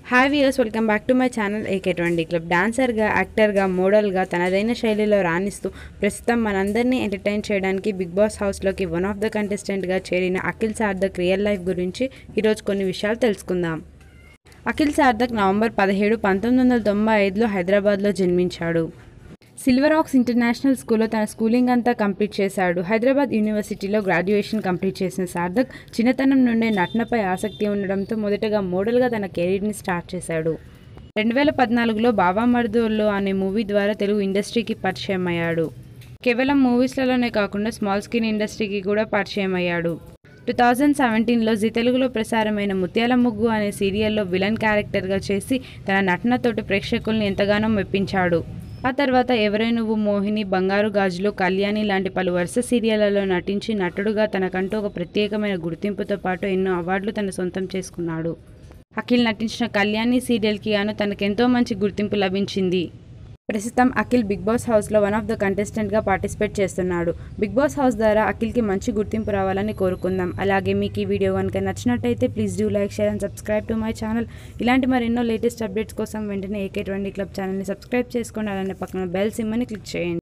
hi viewers welcome back to my channel AK twenty club డాన్సర్గా యాక్టర్గా మోడల్గా తనదైన శైలిలో రాణిస్తూ ప్రస్తుతం మనందరినీ ఎంటర్టైన్ చేయడానికి బిగ్ బాస్ హౌస్లోకి వన్ ఆఫ్ ద కంటెస్టెంట్గా చేరిన అఖిల్ సార్థక్ రియల్ లైఫ్ గురించి ఈరోజు కొన్ని విషయాలు తెలుసుకుందాం అఖిల్ సార్థక్ నవంబర్ పదిహేడు పంతొమ్మిది వందల తొంభై ఐదులో హైదరాబాద్లో జన్మించాడు సిల్వర్ ఆక్స్ ఇంటర్నేషనల్ స్కూల్లో తన స్కూలింగ్ అంతా కంప్లీట్ చేశాడు హైదరాబాద్ యూనివర్సిటీలో గ్రాడ్యుయేషన్ కంప్లీట్ చేసిన సార్థక్ చిన్నతనం నుండే నటనపై ఆసక్తి ఉండడంతో మొదటగా మోడల్గా తన కెరీర్ని స్టార్ట్ చేశాడు రెండు వేల పద్నాలుగులో బాబా మర్దోల్లో అనే మూవీ ద్వారా తెలుగు ఇండస్ట్రీకి పరిచయం అయ్యాడు కేవలం మూవీస్లలోనే కాకుండా స్మాల్ స్క్రీన్ ఇండస్ట్రీకి కూడా పరిచయం అయ్యాడు టూ థౌజండ్ సెవెంటీన్లో జీ తెలుగులో ప్రసారమైన ముత్యాల ముగ్గు అనే సీరియల్లో విలన్ క్యారెక్టర్గా చేసి తన నటనతోటి ప్రేక్షకుల్ని ఎంతగానో మెప్పించాడు ఆ తర్వాత ఎవరే నువ్వు మోహిని బంగారు గాజులు కళ్యాణి లాంటి పలు వరుస సీరియళ్లలో నటించి నటుడుగా తనకంటూ ఒక ప్రత్యేకమైన గుర్తింపుతో పాటు ఎన్నో అవార్డులు తన సొంతం చేసుకున్నాడు అఖిల్ నటించిన కళ్యాణి సీరియల్కి గాను తనకెంతో మంచి గుర్తింపు లభించింది ప్రస్తుతం అఖిల్ బిగ్ బాస్ హౌస్లో వన్ ఆఫ్ ద కంటెస్టెంట్గా పార్టిసిపేట్ చేస్తున్నాడు బిగ్ బాస్ హౌస్ ద్వారా అఖిల్కి మంచి గుర్తింపు రావాలని కోరుకుందాం అలాగే మీకు ఈ వీడియో కనుక నచ్చినట్టయితే please do like share and subscribe to my channel ఇలాంటి మరెన్నో లేటెస్ట్ అప్డేట్స్ కోసం వెంటనే ఏకే ట్వంటీ క్లబ్ ఛానల్ని సబ్స్క్రైబ్ చేసుకోండి అలానే పక్కన బెల్ సిమ్మని క్లిక్ చేయండి